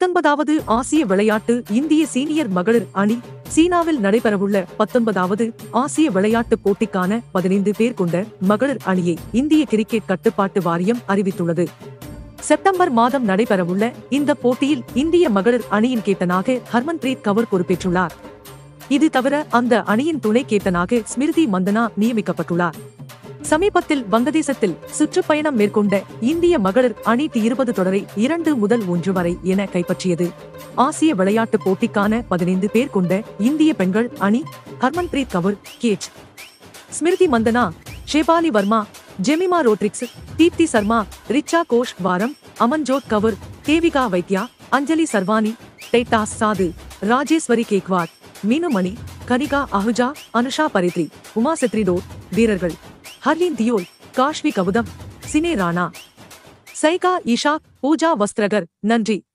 பத்தொன்பதாவது ஆசிய விளையாட்டு இந்திய சீனியர் மகளிர் அணி சீனாவில் நடைபெறவுள்ள பத்தொன்பதாவது ஆசிய விளையாட்டுப் போட்டிக்கான பதினைந்து பேர் கொண்ட மகளிர் அணியை இந்திய கிரிக்கெட் கட்டுப்பாட்டு வாரியம் அறிவித்துள்ளது செப்டம்பர் மாதம் நடைபெறவுள்ள இந்த போட்டியில் இந்திய மகளிர் அணியின் கேப்டனாக ஹர்மன்பிரீத் கவுர் பொறுப்பேற்றுள்ளார் இது தவிர அந்த அணியின் துணை கேப்டனாக ஸ்மிருதி மந்தனா நியமிக்கப்பட்டுள்ளார் சமீபத்தில் வங்கதேசத்தில் சுற்றுப்பயணம் மேற்கொண்ட இந்திய மகளிர் அணி டி இருபது தொடரை இரண்டு முதல் ஒன்று வரை என கைப்பற்றியது ஆசிய விளையாட்டுப் போட்டிக்கான பதினைந்து பேர் கொண்ட இந்திய பெண்கள் அணி ஹர்மன்பிரீத் கவுர் கேச் ஸ்மிருதி மந்தனா ஷேபாலி வர்மா ஜெமிமா ரோட்ரிக்ஸ் தீப்தி சர்மா ரிச்சா கோஷ் வாரம் அமன்ஜோத் கவுர் தேவிகா வைத்யா அஞ்சலி சர்வானி டெய்டாஸ் சாது ராஜேஸ்வரி கேக்வார் மீனுமணி கனிகா அஹுஜா அனுஷா பரித்ரி உமா செத்ரிடோர் வீரர்கள் ஹர்லீன் தியோல் காஷ்வி கவுதம் சினே ராணா சைகா இஷா பூஜா வஸ்திரகர் நன்றி